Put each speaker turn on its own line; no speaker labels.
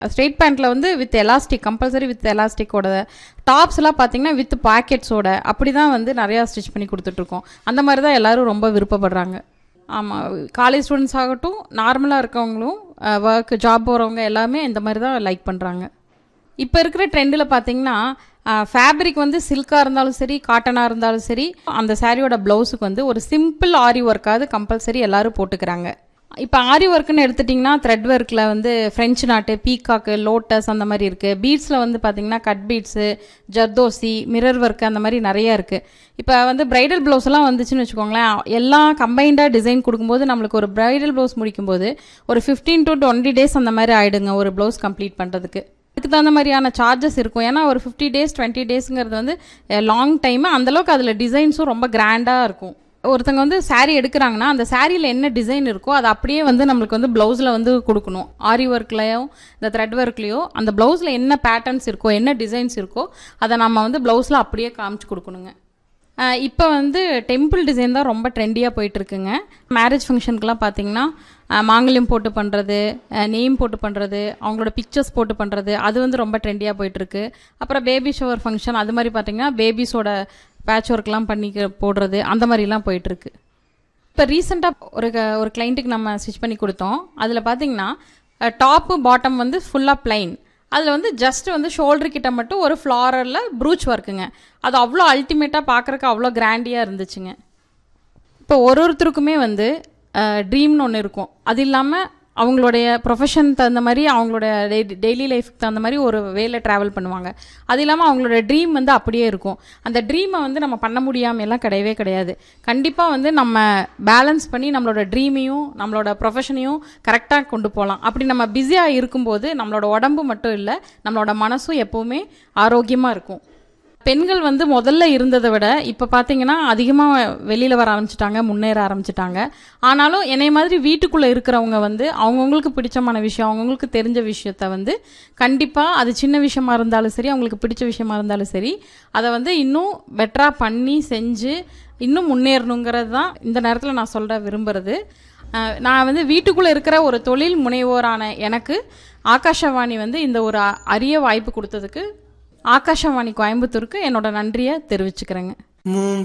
straight பேண்ட்டில் வந்து with elastic compulsory with எலாஸ்டிக்கோட டாப்ஸ்லாம் பார்த்தீங்கன்னா வித் பாக்கெட்ஸோட அப்படி தான் வந்து நிறையா ஸ்டிச் பண்ணி கொடுத்துட்ருக்கோம் அந்த மாதிரி தான் எல்லோரும் ரொம்ப விருப்பப்படுறாங்க ஆமாம் காலேஜ் ஸ்டூடெண்ட்ஸ் ஆகட்டும் நார்மலாக இருக்கவங்களும் ஒர்க் ஜாப் போகிறவங்க எல்லாமே இந்த மாதிரி தான் லைக் பண்ணுறாங்க இப்போ இருக்கிற ட்ரெண்டில் பார்த்தீங்கன்னா ஃபேப்ரிக் வந்து சில்காக இருந்தாலும் சரி காட்டனாக இருந்தாலும் சரி அந்த சாரியோட ப்ளவுஸுக்கு வந்து ஒரு சிம்பிள் ஆரி ஒர்க்காவது கம்பல்சரி எல்லாரும் போட்டுக்கிறாங்க இப்போ ஆரி ஒர்க்குன்னு எடுத்துட்டிங்கன்னா த்ரெட் ஒர்க்கில் வந்து ஃப்ரெஞ்சு நாட்டு பீகாக்கு லோட்டஸ் அந்த மாதிரி இருக்குது பீட்ஸில் வந்து பார்த்தீங்கன்னா cut beads zardozi mirror work அந்த மாதிரி நிறைய இருக்குது இப்போ வந்து பிரைடல் ப்ளவுஸ் எல்லாம் வந்துச்சுன்னு வச்சுக்கோங்களேன் எல்லாம் கம்பைண்டாக டிசைன் கொடுக்கும்போது நம்மளுக்கு ஒரு பிரைடல் ப்ளவுஸ் முடிக்கும்போது ஒரு ஃபிஃப்டீன் டு டுவெண்ட்டி டேஸ் அந்த மாதிரி ஆயிடுங்க ஒரு ப்ளவுஸ் கம்ப்ளீட் பண்ணுறதுக்கு அதுக்கு தகுந்த மாதிரியான சார்ஜஸ் இருக்கும் ஏன்னா ஒரு ஃபிஃப்டி டேஸ் டுவெண்ட்டி டேஸுங்கிறது வந்து லாங் டைமு அந்தளவுக்கு அதில் டிசைன்ஸும் ரொம்ப கிராண்டாக இருக்கும் ஒருத்தங்க வந்து saree எடுக்கிறாங்கன்னா அந்த சாரியில் என்ன டிசைன் இருக்கோ அது அப்படியே வந்து நம்மளுக்கு வந்து ப்ளவுஸில் வந்து கொடுக்கணும் ஆரி ஒர்க்லையோ இந்த த்ரெட் ஒர்க்லையோ அந்த ப்ளவுஸில் என்ன பேட்டர்ன்ஸ் இருக்கோ என்ன டிசைன்ஸ் இருக்கோ அதை நம்ம வந்து ப்ளவுஸில் அப்படியே காமிச்சு கொடுக்கணுங்க இப்போ வந்து டெம்பிள் டிசைன் தான் ரொம்ப ட்ரெண்டியாக போயிட்டுருக்குங்க மேரேஜ் ஃபங்க்ஷனுக்குலாம் பார்த்தீங்கன்னா அஹ், மாங்கல்யம் போட்டு பண்ணுறது நேம் போட்டு பண்ணுறது அவங்களோட பிக்சர்ஸ் போட்டு பண்ணுறது அது வந்து ரொம்ப ட்ரெண்டியாக போயிட்டுருக்கு அப்புறம் பேபி ஷவர் ஃபங்க்ஷன் அது மாதிரி பார்த்தீங்கன்னா பேபிஸோட பேட்ச் ஒர்க்லாம் பண்ணி போடுறது அந்த மாதிரிலாம் போயிட்டுருக்கு இப்போ ரீசெண்டாக ஒரு க- ஒரு கிளைண்ட்டுக்கு நம்ம ஸ்டிச் பண்ணி கொடுத்தோம் அதில் பார்த்தீங்கன்னா டாப்பு பாட்டம் வந்து ஃபுல்லாக பிளைன் அதில் வந்து ஜஸ்ட் வந்து ஷோல்டர் கிட்ட மட்டும் ஒரு ஃப்ளாரரில் ப்ரூச் ஒர்க்குங்க அது அவ்வளோ அல்டிமேட்டாக பார்க்குறக்கு அவ்வளோ கிராண்டியாக இருந்துச்சுங்க இப்போ ஒரு ஒருத்தருக்குமே வந்து ட்ரீம்னு ஒன்று இருக்கும் அது இல்லாமல் அவங்களுடைய ப்ரொஃபஷன் தகுந்த மாதிரி அவங்களோட டெய்லி லைஃப்க்கு தகுந்த மாதிரி ஒரு வேல ட்ராவல் பண்ணுவாங்க அது இல்லாமல் அவங்களோட ட்ரீம் வந்து அப்படியே இருக்கும் அந்த ட்ரீமை வந்து நம்ம பண்ண முடியாம எல்லாம் கிடையவே கிடையாது கண்டிப்பாக வந்து நம்ம பேலன்ஸ் பண்ணி நம்மளோட ட்ரீமையும் நம்மளோட ப்ரொஃபஷனையும் கரெக்டாக கொண்டு போகலாம் அப்படி நம்ம பிஸியாக இருக்கும்போது நம்மளோட உடம்பு மட்டும் இல்லை நம்மளோட மனசும் எப்போவுமே ஆரோக்கியமாக இருக்கும் பெண்கள் வந்து முதல்ல இருந்ததை விட இப்போ பார்த்தீங்கன்னா அதிகமாக வெளியில் வர ஆரம்பிச்சிட்டாங்க முன்னேற ஆரம்பிச்சிட்டாங்க ஆனாலும் என்னை மாதிரி வீட்டுக்குள்ளே இருக்கிறவங்க வந்து அவங்கவுங்களுக்கு பிடிச்சமான விஷயம் அவங்கவுங்களுக்கு தெரிஞ்ச விஷயத்த வந்து கண்டிப்பாக அது சின்ன விஷயமா இருந்தாலும் சரி அவங்களுக்கு பிடிச்ச விஷயமா இருந்தாலும் சரி அதை வந்து இன்னும் பெட்டராக பண்ணி செஞ்சு இன்னும் முன்னேறணுங்கிறது தான் இந்த நேரத்தில் நான் சொல்ல விரும்புகிறது அஹ் நான் வந்து வீட்டுக்குள்ளே இருக்கிற ஒரு தொழில் முனைவோரான எனக்கு ஆகாஷவாணி வந்து இந்த ஒரு அ- அரிய வாய்ப்பு கொடுத்ததுக்கு ஆகாஷவாணி கோயம்புத்தூருக்கு என்னோட நன்றியை தெரிவிச்சுக்கிறேங்க